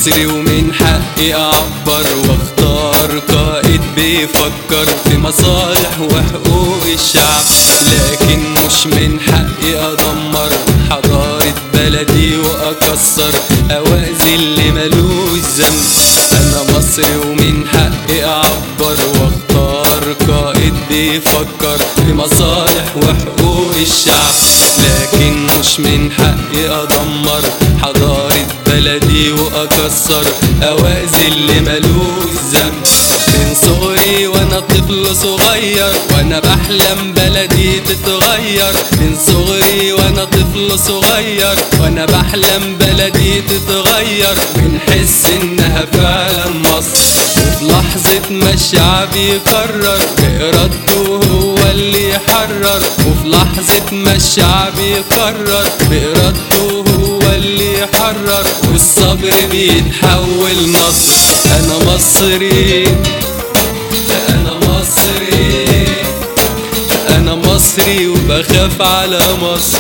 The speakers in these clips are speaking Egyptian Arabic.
مصري ومن حقي اعبر واختار قائد بيفكر في مصالح وحقوق الشعب لكن مش من حقي ادمر حضارة بلدي واكسر اواذي اللي ملوش ذنب انا مصري ومن حقي اعبر واختار قائد بيفكر في مصالح وحقوق الشعب لكن مش من حقي ادمر حضارة بلدي واكسر اواذي اللي ملوش ذنب من صغري وانا طفل صغير وانا بحلم بلدي تتغير من صغري وانا طفل صغير وانا بحلم بلدي تتغير ونحس انها فعلا مصر وفي لحظة ما الشعب يقرر بإرادته هو اللي يحرر وفي لحظة ما الشعب يقرر بإرادته هو اللي يحرر والصبر بيتحول نصر أنا مصري أنا مصري أنا مصري وبخاف على مصر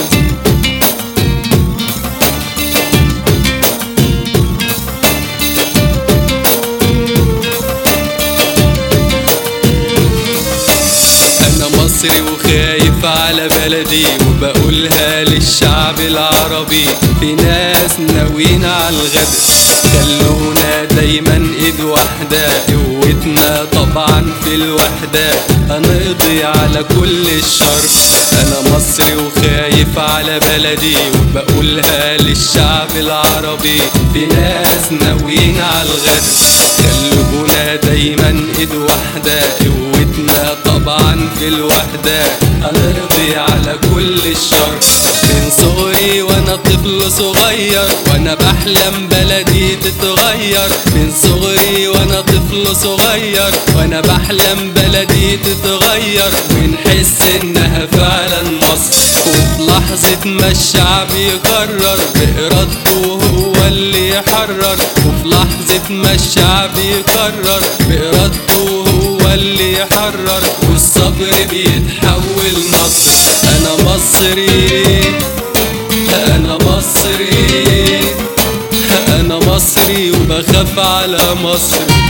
أنا مصري وخايف على بلدي وبقولها للشعب العربي في ناس ناويين على الغد خلونا دايما ايد واحدة قوتنا طبعا في الوحدة هنقضي على كل الشر أنا مصري وخايف على بلدي وبقولها للشعب العربي في ناس ناويين على الغد خلونا دايما ايد واحدة قوتنا طبعا في الوحدة هنقضي على كل الشر من صغري وانا طفل صغير وانا بحلم بلدي تتغير من صغري وانا طفل صغير وانا بحلم بلدي تتغير ونحس انها فعلا مصر وفي لحظة ما الشعب يقرر بإرادته هو اللي يحرر وفي لحظة ما الشعب يقرر بإرادته هو اللي يحرر والصبر بيتحول نصر أنا مصري أنا مصري أنا مصري وبخاف على مصر